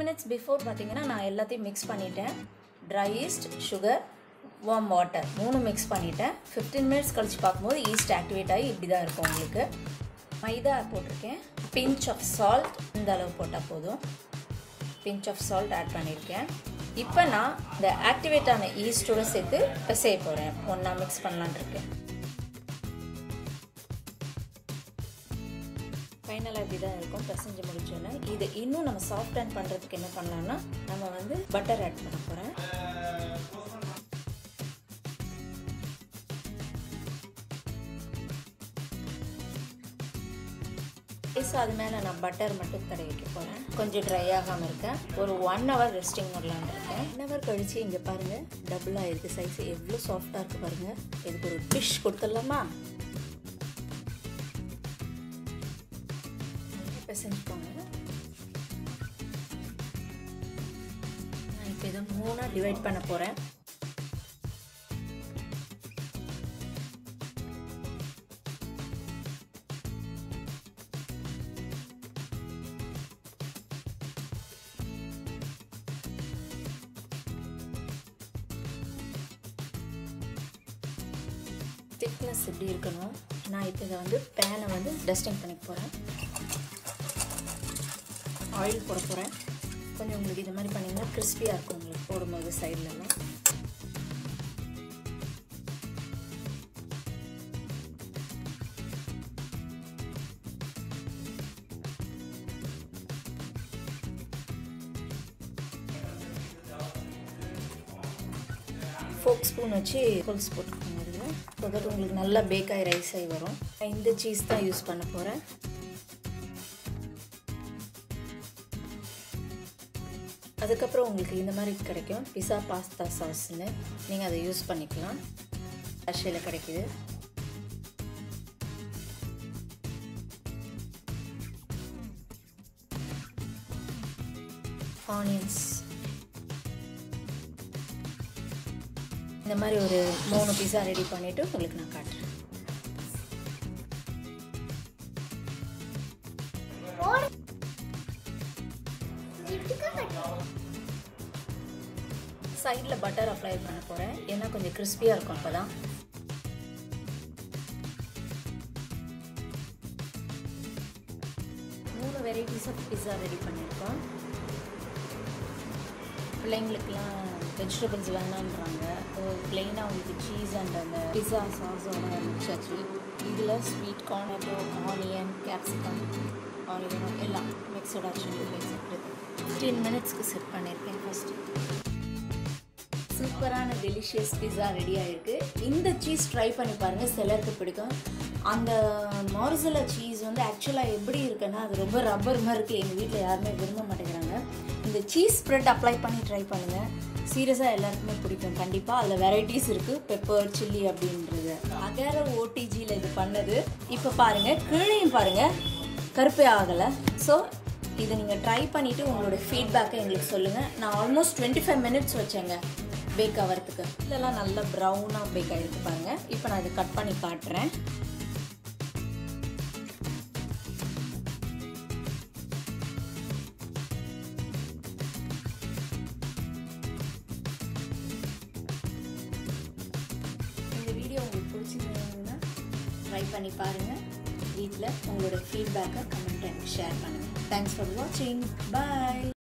minutes before பார்த்தீங்கன்னா நான் எல்லாத்தையும் மிக்ஸ் பண்ணிட்டேன் dry yeast sugar warm water மூணு மிக்ஸ் பண்ணிட்டேன் ஃபிஃப்டீன் மினிட்ஸ் கழிச்சு பார்க்கும்போது ஈஸ்ட் ஆக்டிவேட் ஆகி இப்படி தான் இருக்கும் உங்களுக்கு மைதா போட்டிருக்கேன் பிஞ்ச் ஆஃப் சால்ட் இந்த அளவு போட்டால் போதும் பிஞ்ச் ஆஃப் சால்ட் ஆட் பண்ணியிருக்கேன் இப்போ நான் இந்த ஆக்டிவேட் ஆன ஈஸ்டோட சேர்த்து பிசைய போகிறேன் ஒன்றா மிக்ஸ் பண்ணலான் இருக்கேன் ஃபைனலாக இப்படி தான் இருக்கும் பிசைஞ்சு முடிச்சோன்னே இது இன்னும் நம்ம சாஃப்ட் அண்ட் பண்ணுறதுக்கு என்ன பண்ணலாம்னா நம்ம வந்து பட்டர் ஆட் பண்ண போகிறேன் ரைஸ் அது மேலே நான் பட்டர் மட்டும் தடவி வைக்க போகிறேன் கொஞ்சம் ட்ரை ஆகாமல் இருக்கேன் ஒரு ஒன் ஹவர் ரெஸ்டிங் வரலான்னு இருக்கேன் ஒன் ஹவர் கழிச்சு இங்கே பாருங்கள் டபுளாக இருக்குது சைஸ் எவ்வளோ சாஃப்டாக இருக்குது பாருங்கள் இதுக்கு ஒரு டிஷ் கொடுத்துடலாமா இப்போ செஞ்சுக்கோங்க நான் இப்போ இதை மூணாக டிவைட் பண்ண போகிறேன் திக்னஸ் எப்படி இருக்கணும் நான் இப்போ இதை வந்து பேனை வந்து டஸ்டிங் பண்ணிக்க போகிறேன் ஆயில் போட போகிறேன் கொஞ்சம் உங்களுக்கு இது மாதிரி பண்ணிங்கன்னா கிறிஸ்பியாக இருக்கும் உங்களுக்கு போடும்போது சைட்லலாம் ஃபோக் ஸ்பூன் வச்சு ஹோல்ஸ் போட்டுக்கோங்க அதில் ஸோ தட் உங்களுக்கு நல்லா பேக் ஆகி ரைஸ் ஆகி வரும் நான் இந்த சீஸ் தான் யூஸ் பண்ண போகிறேன் அதுக்கப்புறம் உங்களுக்கு இந்த மாதிரி கிடைக்கும் பிஸா பாஸ்தா சாஸ்ன்னு நீங்கள் அதை யூஸ் பண்ணிக்கலாம் ரஷ்யில் கிடைக்குது ஆனியன்ஸ் இந்த மாதிரி ஒரு மூணு பீஸா ரெடி பண்ணிவிட்டு உங்களுக்கு நான் காட்டுறேன் சைடில் பட்டர் அப்ளை பண்ண போகிறேன் ஏன்னா கொஞ்சம் கிறிஸ்பியாக இருக்கும் அப்போ தான் மூணு வெரைட்டிஸ் ஆஃப் பிஸா ரெடி பண்ணியிருக்கோம் பிள்ளைங்களுக்குலாம் வெஜிடபிள்ஸ் வேணான்றாங்க பிளெயினாக உங்களுக்கு சீஸ் அண்ட் அந்த பிஸா சாஸோட மிக்சாச்சு இதில் ஸ்வீட் கார்னட்டோ ஆனியன் கேப்சிகம் ஆனியன் எல்லாம் மிக்சட் ஆக்சுவலி ஃபிஃப்டீன் மினிட்ஸ்க்கு செட் பண்ணியிருக்கேன் ஃபஸ்ட்டு சூப்பரான டெலிஷியஸ் பிஸா ரெடி ஆகிருக்கு இந்த சீஸ் ட்ரை பண்ணி பாருங்கள் சிலருக்கு பிடிக்கும் அந்த மார்சலா சீஸ் வந்து ஆக்சுவலாக எப்படி இருக்குன்னா அது ரொம்ப ரப்பர் மாதிரி இருக்குது எங்கள் வீட்டில் யாருமே விரும்ப மாட்டேங்கிறாங்க இந்த சீஸ் ஸ்ப்ரெட் அப்ளை பண்ணி ட்ரை பண்ணுங்கள் சீரியஸாக எல்லாருக்குமே பிடிக்கும் கண்டிப்பாக அதில் வெரைட்டிஸ் இருக்குது பெப்பர் சில்லி அப்படின்றது அகர ஓடிஜியில் இது பண்ணது இப்போ பாருங்கள் கீழேயும் பாருங்கள் கருப்பே ஆகலை ஸோ இதை நீங்கள் ட்ரை பண்ணிவிட்டு உங்களோட ஃபீட்பேக்கை எங்களுக்கு சொல்லுங்கள் நான் ஆல்மோஸ்ட் டுவெண்ட்டி ஃபைவ் மினிட்ஸ் வச்சேங்க பேக் ஆகிறதுக்கு இதெல்லாம் நல்லா ப்ரௌனாக பேக் ஆகிருக்கு பாருங்கள் இப்போ நான் இதை கட் பண்ணி காட்டுறேன் இந்த வீடியோ உங்களுக்கு பிடிச்சிருந்ததுன்னா ட்ரை பண்ணி பாருங்கள் வீட்டில் உங்களோட ஃபீட்பேக்கை கமெண்ட் ஷேர் பண்ணுங்கள் தேங்க்ஸ் ஃபார் வாட்சிங் பாய்